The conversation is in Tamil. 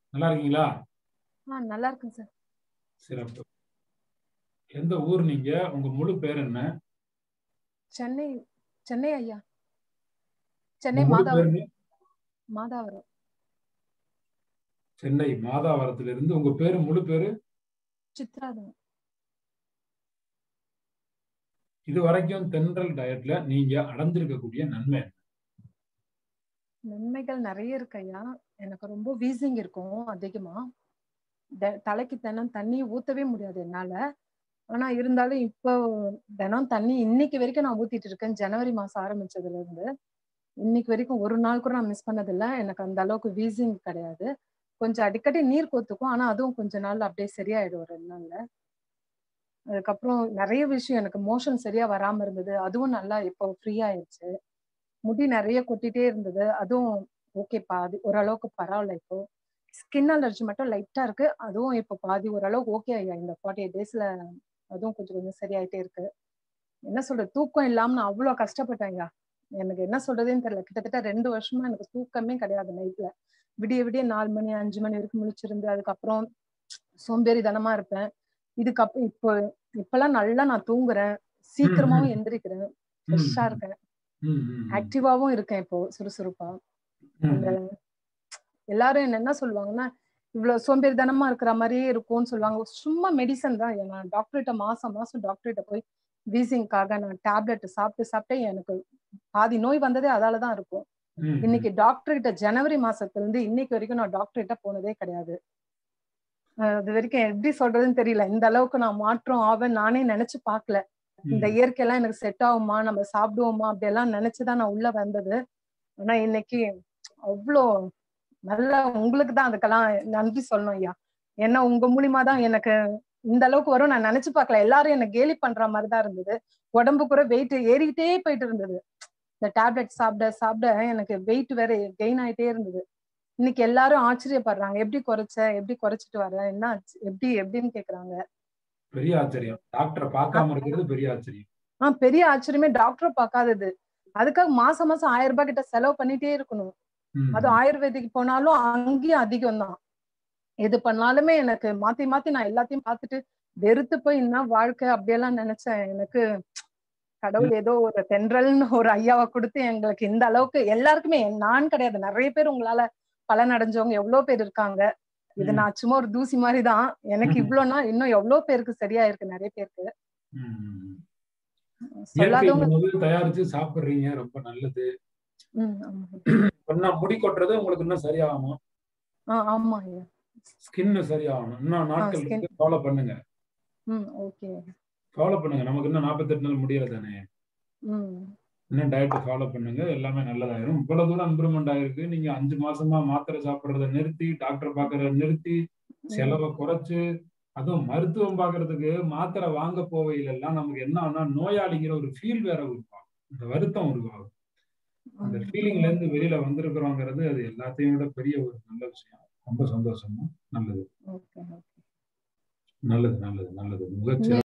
நல்லா இருக்கீங்களா ஆ நல்லா இருக்குங்க சார் சிறப்பு எந்த ஊர் நீங்க உங்க முழு பேர் என்ன சென்னை சென்னை ஐயா உங்க சென்னை முழு மாதாவரம் பேருங்க மாதாவரம் சென்னை மாதாவரத்துல இருந்து உங்க பேரு முழு பேரு சித்ராதம் இது வரைக்கும் தென்றல் டயட்ல நீங்க அடைஞ்சிருக்கக்கூடிய நன்மை என்ன? நன்மைகள் நிறைய இருக்கு ஐயா எனக்கு ரொம்ப வீசிங் இருக்கும் அதிகமா த- தலைக்கு தினம் தண்ணி ஊத்தவே முடியாது என்னால ஆனா இருந்தாலும் இப்போ தினம் தண்ணி இன்னைக்கு வரைக்கும் நான் ஊத்திட்டு இருக்கேன் ஜனவரி மாசம் ஆரம்பிச்சதுல இருந்து இன்னைக்கு வரைக்கும் ஒரு நாள் கூட நான் மிஸ் பண்ணதில்ல எனக்கு அந்த அளவுக்கு வீசிங் கிடையாது கொஞ்சம் அடிக்கடி நீர் கொத்துக்கும் ஆனா அதுவும் கொஞ்ச நாள் அப்படியே சரியாயிடும் ஒரு ரெண்டு நாள்ல அதுக்கப்புறம் நிறைய விஷயம் எனக்கு மோஷன் சரியா வராம இருந்தது அதுவும் நல்லா இப்போ ஃப்ரீ ஆயிடுச்சு முடி நிறைய கொட்டிட்டே இருந்தது அதுவும் ஓகே பாதி ஓரளவுக்கு பரவாயில்ல இப்போ ஸ்கின் அலர்ஜி மட்டும் லைட்டா இருக்கு அதுவும் இப்போ பாதி ஓரளவுக்கு ஓகே ஐயா இந்த ஃபார்ட்டி எயிட் டேஸ்ல அதுவும் கொஞ்சம் கொஞ்சம் சரியாயிட்டே இருக்கு என்ன சொல்றது தூக்கம் இல்லாம நான் அவ்வளவு கஷ்டப்பட்டேன் ஐயா எனக்கு என்ன சொல்றதுன்னு தெரியல கிட்டத்தட்ட ரெண்டு வருஷமா எனக்கு தூக்கமே கிடையாது நைட்ல விடிய விடிய நாலு மணி அஞ்சு மணி வரைக்கும் முழிச்சிருந்து அதுக்கப்புறம் சோம்பேறித்தனமா இருப்பேன் இதுக்கப்புறம் இப்போ இப்பெல்லாம் நல்லா நான் தூங்குறேன் சீக்கிரமாவும் எந்திரிக்கிறேன் ம், ஃப்ரெஷ்ஷா ம், இருக்கேன் ம், ம், ம், ஆக்டிவாவும் இருக்கேன் இப்போ சுறுசுறுப்பா ம், அந்த எல்லாரும் என்ன என்ன சொல்லுவாங்கன்னா இவ்வளவு சோம்பேறித்தனமா இருக்கிற மாதிரியே இருக்கும்னு சொல்லுவாங்க சும்மா மெடிசன் தான் நான் டாக்டர்கிட்ட மாசம் மாசம் டாக்டர்கிட்ட போய் வீசிங்காக நான் டேப்லெட் சாப்பிட்டு சாப்பிட்டு எனக்கு பாதி நோய் வந்ததே அதால தான் இருக்கும் ம், ம். இன்னைக்கு டாக்டர் கிட்ட ஜனவரி மாசத்துல இருந்து இன்னைக்கு வரைக்கும் நான் டாக்டர் கிட்ட போனதே கிடையாது அஹ் அது வரைக்கும் எப்படி சொல்றதுன்னு தெரியல இந்த அளவுக்கு நான் மாற்றம் ஆவேன் நானே நினைச்சு பார்க்கல இந்த ம். இயற்கையெல்லாம் எனக்கு செட் ஆகுமா நம்ம சாப்பிடுவோமா அப்படியெல்லாம் நினைச்சுதான் நான் உள்ள வந்தது ஆனா இன்னைக்கு அவ்வளோ நல்லா உங்களுக்கு தான் அதுக்கெல்லாம் நன்றி சொல்லணும் ஐயா ஏன்னா உங்க மூலியமா தான் எனக்கு இந்த அளவுக்கு வரும் நான் நினைச்சு பார்க்கல எல்லாரும் என்ன கேலி பண்ற மாதிரி தான் இருந்தது உடம்பு கூட வெயிட் ஏறிக்கிட்டே போயிட்டு இருந்தது இந்த டேப்லெட் சாப்பிட சாப்பிட எனக்கு வெயிட் வேற கெயின் ஆயிட்டே இருந்தது இன்னைக்கு எல்லாரும் ஆச்சரியப்படுறாங்க எப்படி குறைச்ச எப்படி குறைச்சிட்டு வர என்ன ஆச்சு? எப்படி எப்படின்னு கேக்குறாங்க பெரிய ஆச்சரியம் டாக்டரை பார்க்காம இருக்கிறது பெரிய ஆச்சரியம் ஆஹ் பெரிய ஆச்சரியமே டாக்டரை பார்க்காதது அதுக்காக மாசம் மாசம் ஆயிரம் ரூபாய் கிட்ட செலவு பண்ணிட்டே இருக்கணும் ம், அது ஆயுர்வேதிக்கு போனாலும் அங்கேயும் அதிகம் தான் எது பண்ணாலுமே எனக்கு மாத்தி மாத்தி நான் எல்லாத்தையும் பார்த்துட்டு வெறுத்து போய் என்ன வாழ்க்கை அப்படியெல்லாம் நினைச்சேன் எனக்கு கடவுள் ஏதோ ஒரு தென்றல்னு ஒரு ஐயாவை கொடுத்து எங்களுக்கு இந்த அளவுக்கு எல்லாருக்குமே நான் கிடையாது நிறைய பேர் உங்களால பலன் அடைஞ்சவங்க எவ்வளவு பேர் இருக்காங்க இது ம், நான் சும்மா ஒரு தூசி மாதிரி தான் எனக்கு ம். இவ்வளவுனா இன்னும் எவ்வளவு பேருக்கு சரியா இருக்கு நிறைய பேருக்கு ம், ம். இயற்கை சொல்லாதவங்க உணவு தயாரிச்சு சாப்பிடுறீங்க ரொம்ப நல்லது ம், ஆமா. இன்னும் முடி கொட்டுறது உங்களுக்கு இன்னும் சரியாகுமா ஆ, ஆமா ஐயா ஸ்கின் சரியாகணும் இன்னும் நாட்கள் skin. வந்து ஃபாலோ பண்ணுங்க ம் ஓகே ஃபாலோ பண்ணுங்க நமக்கு இன்னும் நாற்பத்தெட்டு நாள் முடியல தானே ம் இன்னும் டயட் ஃபாலோ பண்ணுங்க எல்லாமே நல்லதாயிரும் இவ்வளவு தூரம் இம்ப்ரூவ்மெண்ட் ஆயிருக்கு நீங்க அஞ்சு மாசமா மாத்திரை சாப்பிடுறத நிறுத்தி டாக்டர் பாக்குறத நிறுத்தி செலவை குறைச்சு அதுவும் மருத்துவம் பாக்குறதுக்கு மாத்திரை வாங்க போவையில எல்லாம் நமக்கு என்ன ஆகும்னா நோயாளிங்கிற ஒரு ஃபீல் வேற உருவாகும் இந்த வருத்தம் உருவாகும் அந்த ஃபீலிங்ல இருந்து வெளியில வந்திருக்கிறோங்கிறது அது எல்லாத்தையும் விட பெரிய ஒரு நல்ல விஷயம் ரொம்ப சந்தோஷமா நல்லது ஓகே நல்லது நல்லது நல்லது முகச்சிறப்பு